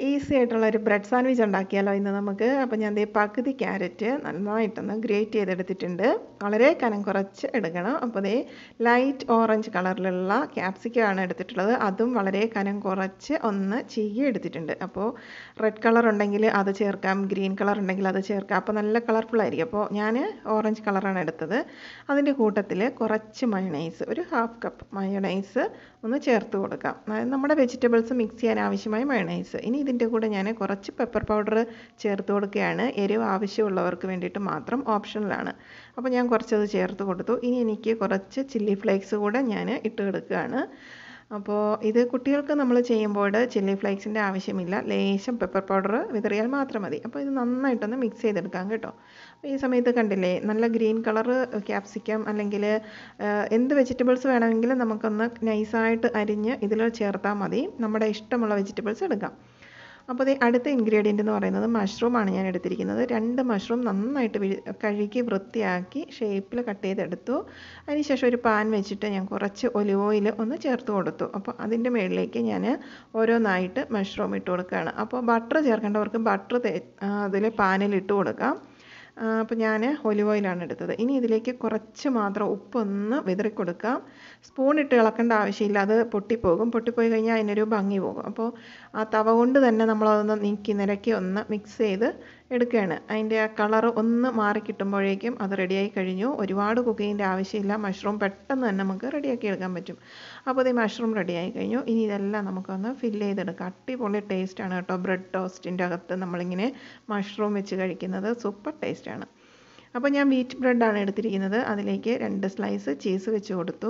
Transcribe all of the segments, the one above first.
easy ആയിട്ടുള്ള ഒരു bread sandwich ഉണ്ടാക്കിയാലോ ഇന്ന് നമുക്ക് അപ്പോൾ ഞാൻ ദേ പകുതി ക്യാരറ്റ് നന്നായിട്ടൊന്ന് ഗ്രേറ്റ് ചെയ്തെടുത്തിട്ടുണ്ട് വളരെ കനം കുറച്ച് എടുക്കണം അപ്പോൾ ദേ ലൈറ്റ് ഓറഞ്ച് കളറിലുള്ള ക്യാപ്സിക്കമാണ് എടുത്തിട്ടുള്ളത് അതും വളരെ കനം കുറച്ച് ഒന്ന് ചീകി എടുത്തിട്ടുണ്ട് അപ്പോൾ റെഡ് കളർ ഉണ്ടെങ്കിൽ അത് ചേർക്കാം ഗ്രീൻ കളർ ഉണ്ടെങ്കിൽ അത് ചേർക്കാം അപ്പോൾ നല്ല കളർഫുൾ ആയിരിക്കും അപ്പോൾ ഞാൻ ഓറഞ്ച് കളറാണ് എടുത്തത് അതിൻ്റെ കൂട്ടത്തിൽ കുറച്ച് മയണൈസ് ഒരു ഹാഫ് കപ്പ് മയണൈസ് ഒന്ന് ചേർത്ത് കൊടുക്കാം അതായത് നമ്മുടെ വെജിറ്റബിൾസ് മിക്സ് ചെയ്യാൻ ആവശ്യമായ മയണൈസ് ഇനി ഇതിൻ്റെ കൂടെ ഞാൻ കുറച്ച് പെപ്പർ പൗഡർ ചേർത്ത് കൊടുക്കുകയാണ് എരിവ് ആവശ്യമുള്ളവർക്ക് വേണ്ടിയിട്ട് മാത്രം ഓപ്ഷണലാണ് അപ്പോൾ ഞാൻ കുറച്ചത് ചേർത്ത് കൊടുത്തു ഇനി എനിക്ക് കുറച്ച് ചില്ലി ഫ്ലേക്സ് കൂടെ ഞാൻ ഇട്ട് കൊടുക്കുകയാണ് അപ്പോൾ ഇത് കുട്ടികൾക്ക് നമ്മൾ ചെയ്യുമ്പോൾ ചില്ലി ഫ്ലേക്സിൻ്റെ ആവശ്യമില്ല ലേശം പെപ്പർ പൗഡർ വിതറിയാൽ മാത്രം മതി അപ്പോൾ ഇത് നന്നായിട്ടൊന്ന് മിക്സ് ചെയ്തെടുക്കാം കേട്ടോ അപ്പോൾ ഈ സമയത്ത് കണ്ടില്ലേ നല്ല ഗ്രീൻ കളർ ക്യാപ്സിക്കം അല്ലെങ്കിൽ എന്ത് വെജിറ്റബിൾസ് വേണമെങ്കിലും നമുക്കൊന്ന് നൈസായിട്ട് അരിഞ്ഞ് ഇതിൽ ചേർത്താൽ മതി നമ്മുടെ ഇഷ്ടമുള്ള വെജിറ്റബിൾസ് എടുക്കാം അപ്പോൾ ദേ അടുത്ത ഇൻഗ്രീഡിയൻ്റ് എന്ന് പറയുന്നത് മഷ്റൂമാണ് ഞാൻ എടുത്തിരിക്കുന്നത് രണ്ട് മഷ്റൂം നന്നായിട്ട് വി കഴുകി വൃത്തിയാക്കി ഷേപ്പിൽ കട്ട് ചെയ്തെടുത്തു അതിനുശേഷം ഒരു പാൻ വെച്ചിട്ട് ഞാൻ കുറച്ച് ഒലിവ് ഓയിൽ ഒന്ന് ചേർത്ത് കൊടുത്തു അപ്പോൾ അതിൻ്റെ മുകളിലേക്ക് ഞാൻ ഓരോന്നായിട്ട് മഷ്റൂം ഇട്ട് കൊടുക്കുകയാണ് അപ്പോൾ ബട്ടർ ചേർക്കേണ്ടവർക്ക് ബട്ടർ അതിൽ പാനിൽ ഇട്ട് കൊടുക്കാം അപ്പോൾ ഞാൻ ഒലിവ് ഓയിലാണ് എടുത്തത് ഇനി ഇതിലേക്ക് കുറച്ച് മാത്രം ഉപ്പൊന്ന് വിതറി കൊടുക്കാം സ്പൂൺ ഇട്ട് ഇളക്കേണ്ട ആവശ്യമില്ല അത് പൊട്ടിപ്പോകും പൊട്ടിപ്പോയി കഴിഞ്ഞാൽ അതിനൊരു ഭംഗി പോകും അപ്പോൾ ആ തവ കൊണ്ട് തന്നെ നമ്മളതൊന്ന് നീക്കി നിരക്കി ഒന്ന് മിക്സ് ചെയ്ത് എടുക്കുകയാണ് അതിൻ്റെ ആ കളർ ഒന്ന് മാറി കിട്ടുമ്പോഴേക്കും അത് റെഡിയായി കഴിഞ്ഞു ഒരുപാട് കുക്കിങ്ങിൻ്റെ ആവശ്യമില്ല മഷ്റൂം പെട്ടെന്ന് തന്നെ നമുക്ക് റെഡിയാക്കി എടുക്കാൻ പറ്റും അപ്പോൾ ഇത് മഷ്റൂം റെഡിയായി കഴിഞ്ഞു ഇനി ഇതെല്ലാം നമുക്കൊന്ന് ഫില്ല് ചെയ്തെടുക്കാം അടിപൊളി ടേസ്റ്റാണ് കേട്ടോ ബ്രെഡ് ടോസ്റ്റിൻ്റെ അകത്ത് നമ്മളിങ്ങനെ മഷ്റൂം വെച്ച് കഴിക്കുന്നത് സൂപ്പർ ടേസ്റ്റാണ് അപ്പോൾ ഞാൻ വീറ്റ് ബ്രെഡാണ് എടുത്തിരിക്കുന്നത് അതിലേക്ക് രണ്ട് സ്ലൈസ് ചീസ് വെച്ച് കൊടുത്തു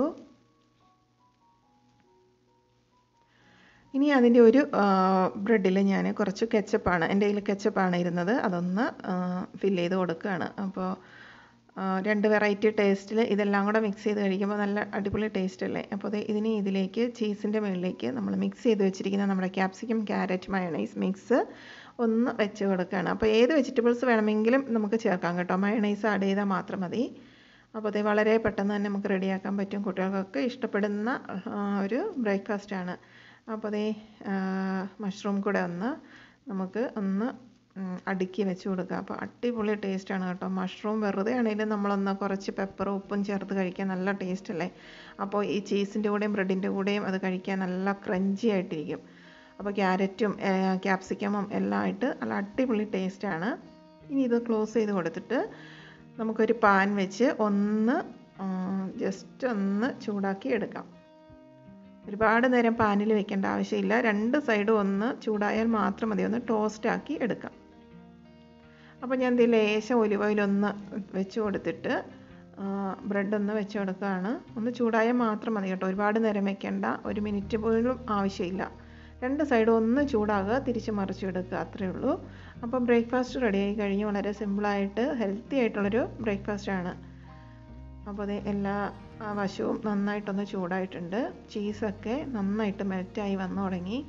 ഇനി അതിൻ്റെ ഒരു ബ്രെഡിൽ ഞാൻ കുറച്ച് കെച്ചപ്പാണ് എൻ്റെ കയ്യിൽ കെച്ചപ്പാണ് ഇരുന്നത് അതൊന്ന് ഫില്ല് ചെയ്ത് കൊടുക്കുകയാണ് അപ്പോൾ രണ്ട് വെറൈറ്റി ടേസ്റ്റിൽ ഇതെല്ലാം കൂടെ മിക്സ് ചെയ്ത് കഴിക്കുമ്പോൾ നല്ല അടിപൊളി ടേസ്റ്റ് അല്ലേ അപ്പോൾ ഇതിന് ഇതിലേക്ക് ചീസിൻ്റെ മുകളിലേക്ക് നമ്മൾ മിക്സ് ചെയ്ത് വെച്ചിരിക്കുന്ന നമ്മുടെ ക്യാപ്സിക്കം ക്യാരറ്റ് മയണൈസ് മിക്സ് ഒന്ന് വെച്ച് കൊടുക്കുകയാണ് അപ്പോൾ ഏത് വെജിറ്റബിൾസ് വേണമെങ്കിലും നമുക്ക് ചേർക്കാം കേട്ടോ മയണൈസ് ആഡ് ചെയ്താൽ മാത്രം മതി അപ്പോൾ അത് വളരെ പെട്ടെന്ന് തന്നെ നമുക്ക് റെഡിയാക്കാൻ പറ്റും കുട്ടികൾക്കൊക്കെ ഇഷ്ടപ്പെടുന്ന ഒരു ബ്രേക്ക്ഫാസ്റ്റാണ് അപ്പോൾ അതേ മഷ്റൂം കൂടെ ഒന്ന് നമുക്ക് ഒന്ന് അടുക്കി വെച്ച് കൊടുക്കുക അപ്പോൾ അടിപൊളി ടേസ്റ്റാണ് കേട്ടോ മഷ്റൂം വെറുതെ ആണെങ്കിലും നമ്മളൊന്ന് കുറച്ച് പെപ്പറും ഉപ്പും ചേർത്ത് കഴിക്കാൻ നല്ല ടേസ്റ്റ് അല്ലേ അപ്പോൾ ഈ ചീസിൻ്റെ കൂടെയും ബ്രെഡിൻ്റെ കൂടെയും അത് കഴിക്കാൻ നല്ല ക്രഞ്ചി ആയിട്ടിരിക്കും അപ്പോൾ ക്യാരറ്റും ക്യാപ്സിക്കമും എല്ലാം ആയിട്ട് നല്ല അടിപൊളി ടേസ്റ്റാണ് ഇനി ഇത് ക്ലോസ് ചെയ്ത് കൊടുത്തിട്ട് നമുക്കൊരു പാൻ വെച്ച് ഒന്ന് ജസ്റ്റ് ഒന്ന് ചൂടാക്കി എടുക്കാം ഒരുപാട് നേരം പാനിൽ വെക്കേണ്ട ആവശ്യമില്ല രണ്ട് സൈഡും ഒന്ന് ചൂടായാൽ മാത്രം മതി ഒന്ന് ടോസ്റ്റ് ആക്കി എടുക്കാം അപ്പോൾ ഞാൻ ഇതിൽ ലേശം ഒലിവ് ഓയിലൊന്ന് വെച്ച് കൊടുത്തിട്ട് ബ്രെഡ് ഒന്ന് വെച്ച് കൊടുക്കുകയാണ് ഒന്ന് ചൂടായാൽ മാത്രം മതി കേട്ടോ ഒരുപാട് നേരം വെക്കേണ്ട ഒരു മിനിറ്റ് പോലും ആവശ്യമില്ല രണ്ട് സൈഡും ഒന്ന് ചൂടാകുക തിരിച്ച് മറിച്ചെടുക്കുക അത്രയേ ഉള്ളൂ അപ്പോൾ ബ്രേക്ക്ഫാസ്റ്റ് റെഡിയായി കഴിഞ്ഞ് വളരെ സിമ്പിളായിട്ട് ഹെൽത്തി ആയിട്ടുള്ളൊരു ബ്രേക്ക്ഫാസ്റ്റാണ് അപ്പോൾ അത് എല്ലാ വശവും നന്നായിട്ടൊന്ന് ചൂടായിട്ടുണ്ട് ചീസൊക്കെ നന്നായിട്ട് മെൽറ്റായി വന്നു തുടങ്ങി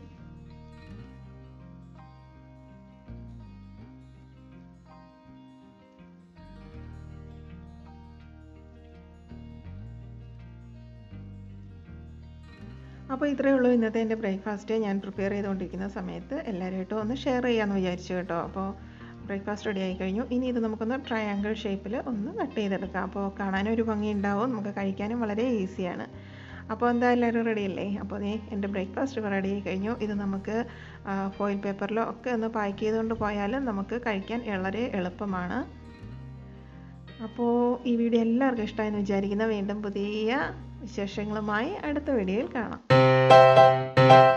അപ്പോൾ ഇത്രയേ ഉള്ളൂ ഇന്നത്തെ എൻ്റെ ബ്രേക്ക്ഫാസ്റ്റ് ഞാൻ പ്രിപ്പയർ ചെയ്തുകൊണ്ടിരിക്കുന്ന സമയത്ത് എല്ലാവരുമായിട്ടും ഒന്ന് ഷെയർ ചെയ്യാമെന്ന് വിചാരിച്ചു കേട്ടോ അപ്പോൾ ബ്രേക്ക്ഫാസ്റ്റ് റെഡി ആയി കഴിഞ്ഞു ഇനി ഇത് നമുക്കൊന്ന് ട്രയാങ്കിൾ ഷേപ്പിൽ ഒന്ന് കട്ട് ചെയ്തെടുക്കാം അപ്പോൾ കാണാനും ഒരു ഭംഗി ഉണ്ടാവും നമുക്ക് കഴിക്കാനും വളരെ ഈസിയാണ് അപ്പോൾ എന്താ എല്ലാവരും റെഡി അല്ലേ അപ്പോൾ നീ എൻ്റെ ബ്രേക്ക്ഫാസ്റ്റ് റെഡി ആയി കഴിഞ്ഞു ഇത് നമുക്ക് ഫോയിൽ പേപ്പറിലോ ഒക്കെ ഒന്ന് പാക്ക് ചെയ്തുകൊണ്ട് പോയാലും നമുക്ക് കഴിക്കാൻ വളരെ എളുപ്പമാണ് അപ്പോൾ ഈ വീഡിയോ എല്ലാവർക്കും ഇഷ്ടമായെന്ന് വിചാരിക്കുന്ന വീണ്ടും പുതിയ വിശേഷങ്ങളുമായി അടുത്ത വീഡിയോയിൽ കാണാം